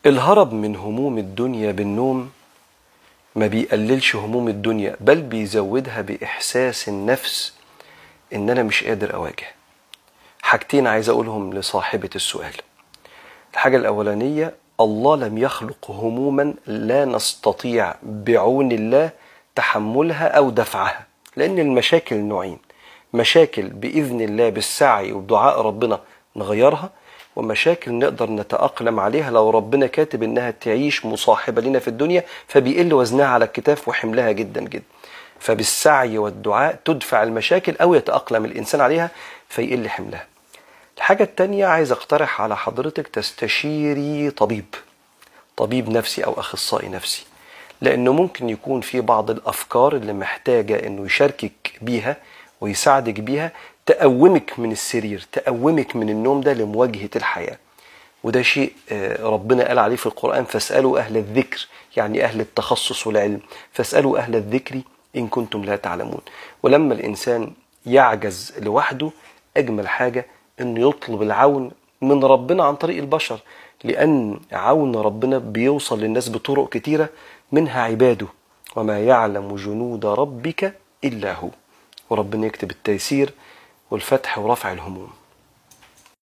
الهرب من هموم الدنيا بالنوم ما بيقللش هموم الدنيا بل بيزودها بإحساس النفس إن أنا مش قادر أواجه حاجتين عايز أقولهم لصاحبة السؤال الحاجة الأولانية الله لم يخلق هموما لا نستطيع بعون الله تحملها أو دفعها لأن المشاكل نوعين مشاكل بإذن الله بالسعي وبدعاء ربنا نغيرها ومشاكل نقدر نتأقلم عليها لو ربنا كاتب إنها تعيش مصاحبة لنا في الدنيا فبيقل وزنها على الكتاف وحملها جدا جدا فبالسعي والدعاء تدفع المشاكل أو يتأقلم الإنسان عليها فيقل حملها الحاجة التانية عايز اقترح على حضرتك تستشيري طبيب طبيب نفسي أو أخصائي نفسي لأنه ممكن يكون في بعض الأفكار اللي محتاجة إنه يشاركك بيها ويساعدك بيها تقومك من السرير تقومك من النوم ده لمواجهة الحياة وده شيء ربنا قال عليه في القرآن فاسألوا أهل الذكر يعني أهل التخصص والعلم فاسألوا أهل الذكر إن كنتم لا تعلمون ولما الإنسان يعجز لوحده أجمل حاجة إنه يطلب العون من ربنا عن طريق البشر لأن عون ربنا بيوصل للناس بطرق كتيرة منها عباده وما يعلم جنود ربك إلا هو وربنا يكتب التيسير والفتح ورفع الهموم